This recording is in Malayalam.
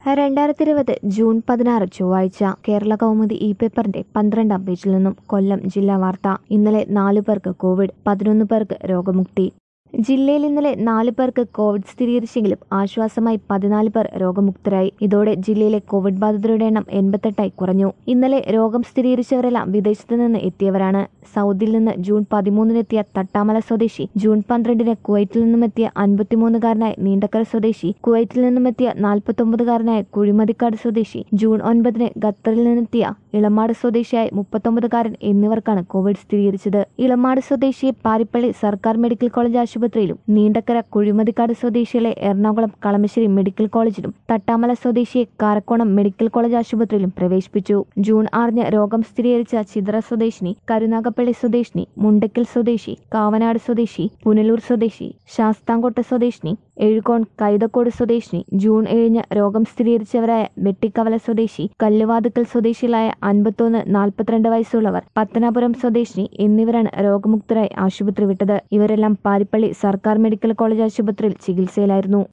രണ്ടായിരത്തി ഇരുപത് ജൂൺ പതിനാറ് ചൊവ്വാഴ്ച കേരള കൗമുദി ഇ പേപ്പറിന്റെ പന്ത്രണ്ടാം പേജിൽ നിന്നും കൊല്ലം ജില്ലാ വാർത്ത ഇന്നലെ നാലു പേർക്ക് കോവിഡ് പതിനൊന്ന് പേർക്ക് രോഗമുക്തി ജില്ലയിൽ ഇന്നലെ നാല് പേർക്ക് കോവിഡ് സ്ഥിരീകരിച്ചെങ്കിലും ആശ്വാസമായി പതിനാല് പേർ രോഗമുക്തരായി ഇതോടെ ജില്ലയിലെ കോവിഡ് ബാധിതരുടെ എണ്ണം എൺപത്തെട്ടായി കുറഞ്ഞു ഇന്നലെ രോഗം സ്ഥിരീകരിച്ചവരെല്ലാം വിദേശത്ത് നിന്ന് എത്തിയവരാണ് സൗദിയിൽ നിന്ന് ജൂൺ പതിമൂന്നിനെത്തിയ തട്ടാമല സ്വദേശി ജൂൺ പന്ത്രണ്ടിന് കുവൈറ്റിൽ നിന്നുമെത്തിയ അൻപത്തിമൂന്നുകാരനായ നീണ്ടക്കര സ്വദേശി കുവൈറ്റിൽ നിന്നുമെത്തിയ നാൽപ്പത്തൊമ്പതുകാരനായ കുഴിമതിക്കാട് സ്വദേശി ജൂൺ ഒൻപതിന് ഖത്തറിൽ നിന്നെത്തിയ ഇളമാട് സ്വദേശിയായ മുപ്പത്തൊമ്പതുകാരൻ എന്നിവർക്കാണ് കോവിഡ് സ്ഥിരീകരിച്ചത് ഇളമാട് സ്വദേശിയെ പാരിപ്പള്ളി സർക്കാർ മെഡിക്കൽ കോളേജ് ആശുപത്രിയിലും നീണ്ടക്കര കുഴിമതിക്കാട് സ്വദേശികളെ എറണാകുളം കളമശ്ശേരി മെഡിക്കൽ കോളേജിലും തട്ടാമല സ്വദേശിയെ കാരക്കോണം മെഡിക്കൽ കോളേജ് ആശുപത്രിയിലും പ്രവേശിപ്പിച്ചു ജൂൺ ആറിന് രോഗം സ്ഥിരീകരിച്ച ചിത്ര സ്വദേശിനി കരുനാഗപ്പള്ളി സ്വദേശിനി മുണ്ടക്കൽ സ്വദേശി കാവനാട് സ്വദേശി പുനലൂർ സ്വദേശി ശാസ്താംകോട്ട സ്വദേശിനി എഴുകോൺ കൈതക്കോട് സ്വദേശിനി ജൂൺ ഏഴിന് രോഗം സ്ഥിരീകരിച്ചവരായ വെട്ടിക്കവല സ്വദേശി കല്ലുവാതുക്കൽ സ്വദേശികളായ അൻപത്തൊന്ന് നാൽപ്പത്തിരണ്ട് വയസ്സുള്ളവർ പത്തനാപുരം സ്വദേശിനി എന്നിവരാണ് രോഗമുക്തരായി ആശുപത്രി വിട്ടത് ഇവരെല്ലാം പാരിപ്പള്ളി സർക്കാർ മെഡിക്കൽ കോളേജ് ആശുപത്രിയിൽ ചികിത്സയിലായിരുന്നു